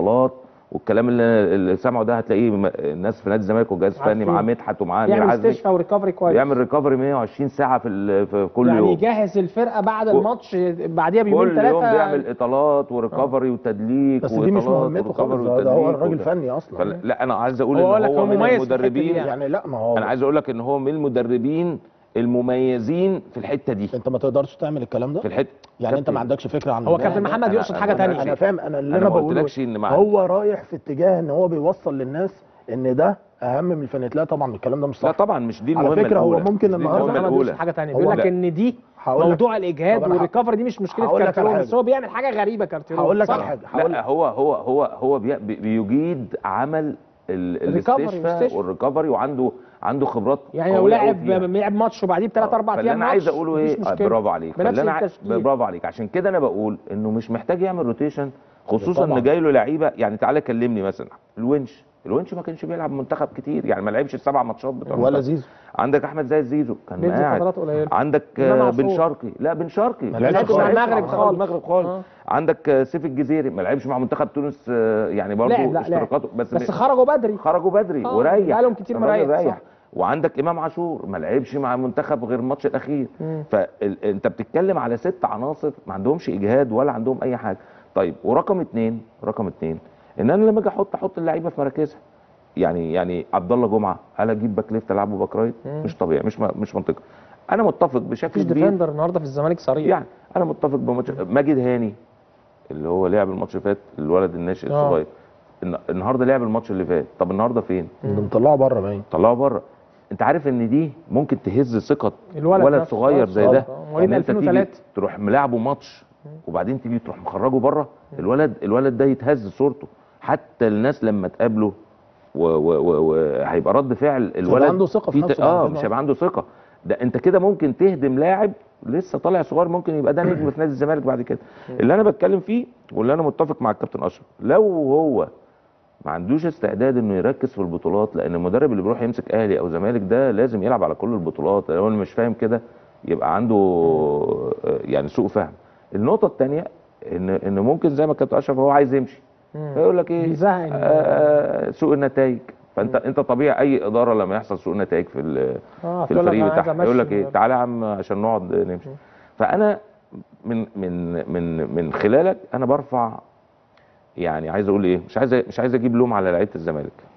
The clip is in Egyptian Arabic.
الاطالات والكلام اللي, اللي سمعه ده هتلاقيه م- الناس في نادي الزمالك والجهاز الفني عارفين. معاه مدحت ومعاه امير يعمل عزمي استشفاء وريكفري كويس بيعمل ريكفري 120 ساعه في ال- في كل يعني يوم يجهز الفرقه بعد كل- الماتش بعديها بيومين كل يوم ثلاثه بيعمل اطالات وريكفري وتدليك بس دي مش وإطالات مهمته وريكفري خالص ده, ده هو وتدليك راجل وده. فني اصلا فلا- لا انا عايز اقول هو ان لك هو هو من مميز في الحتة دي المدربين يعني. يعني لا ما هو انا عايز اقول لك ان هو من المدربين المميزين في الحته دي انت ما تقدرش تعمل الكلام ده في الحته يعني انت كابتن، ما عندكش فكره عن هو ده؟ كابتن لا، محمد أنا- يقصد أنا- حاجه أنا- ثانيه انا فاهم انا اللي أنا انا, ما بقوله قلتلكش إن مع- هو رايح في اتجاه ان هو بيوصل للناس ان ده اهم من الفنيات لا طبعا الكلام ده مش لا صح طبعا مش دي على المهمه فكرة هو الأولى. ممكن مش دي النهاردة المهمه محمد الاولى يقصد حاجه ثانيه هو بيقول لك لا. ان دي هقول لك- موضوع الاجهاد طب أنا ه- والريكفري دي مش مشكله هقول لك على كارتيرون حاجة. بس هو بيعمل حاجه غريبه كارتيرون هقول لك صح؟ على حاجه هقول لا هو هو هو هو بي- بي- بيجيد عمل ال- الريكفري الاستشفاء والاستشفاء. والريكفري وعنده عنده خبرات يعني لو قوية أوي لاعب فيها. لعب ماتش وبعديه بثلاث اربع فاللي ايام انا عايز ماتش، اقوله مفيش ايه آه، مشكلة. برافو عليك بنفس فاللي انا عاي- التشكيل. برافو عليك عشان كده انا بقول انه مش محتاج يعمل روتيشن خصوصا طبعاً. ان جاي له لعيبه يعني تعالى كلمني مثلا الونش الونش ما كانش بيلعب منتخب كتير يعني ما لعبش السبع ماتشات بتوع ولا المنتخب. زيزو عندك احمد زي زيزو كان بينزل قاعد فترات قليله عندك إمام آه، عاشور. بن شرقي لا بن شرقي ما بن لعبش شرقي مع ما المغرب لعبش مع خالص. المغرب خالص آه. عندك آه، سيف الجزيري ما لعبش مع منتخب تونس آه، يعني برضه لعب لا لعب اشتراكاته بس, بس خرجوا بدري خرجوا بدري آه، وريح بقالهم كتير الراجل مريح، صح. ريح وعندك امام عاشور ما لعبش مع المنتخب غير الماتش الاخير مم. فانت بتتكلم على ست عناصر ما عندهمش اجهاد ولا عندهم اي حاجه طيب ورقم اتنين رقم اتنين ان انا لما اجي احط احط اللعيبه في مراكزها يعني يعني عبد الله جمعه هل اجيب باك ليفت العبه باك رايت مم. مش طبيعي مش م- مش منطقي انا متفق بشكل مفيش كبير ديفندر النهارده في الزمالك صريح يعني انا متفق بماتش ماجد هاني اللي هو لعب الماتش اللي فات الولد الناشئ آه. الصغير الن- النهارده لعب الماتش اللي فات طب النهارده فين ده مطلعه بره باين طلعه بره انت عارف ان دي ممكن تهز ثقه الولد ولد نفسه. صغير آه، زي ده آه، مواليد ان انت تيجي 2003 تروح ملاعبه ماتش وبعدين تيجي تروح مخرجه بره الولد الولد ده يتهز صورته حتى الناس لما تقابله وهيبقى رد فعل الولد عنده ثقة في ت- نفسه اه بعد كده. مش هيبقى عنده ثقه ده انت كده ممكن تهدم لاعب لسه طالع صغير ممكن يبقى ده نجم في نادي الزمالك بعد كده اللي انا بتكلم فيه واللي انا متفق مع الكابتن اشرف لو هو ما عندوش استعداد انه يركز في البطولات لان المدرب اللي بيروح يمسك اهلي او زمالك ده لازم يلعب على كل البطولات لو انا مش فاهم كده يبقى عنده آه، يعني سوء فهم النقطه الثانيه ان ان ممكن زي ما الكابتن اشرف هو عايز يمشي فيقول لك ايه بيزهق ال- آه سوء النتائج فانت انت طبيعي اي اداره لما يحصل سوء نتائج في ال- اه في تقول لك الفريق أنا عايز بتاعها يقول لك أمشي ايه تعالى يا عم عشان نقعد نمشي فانا من من من من خلالك انا برفع يعني عايز اقول ايه مش عايز مش عايز اجيب لوم على لعيبه الزمالك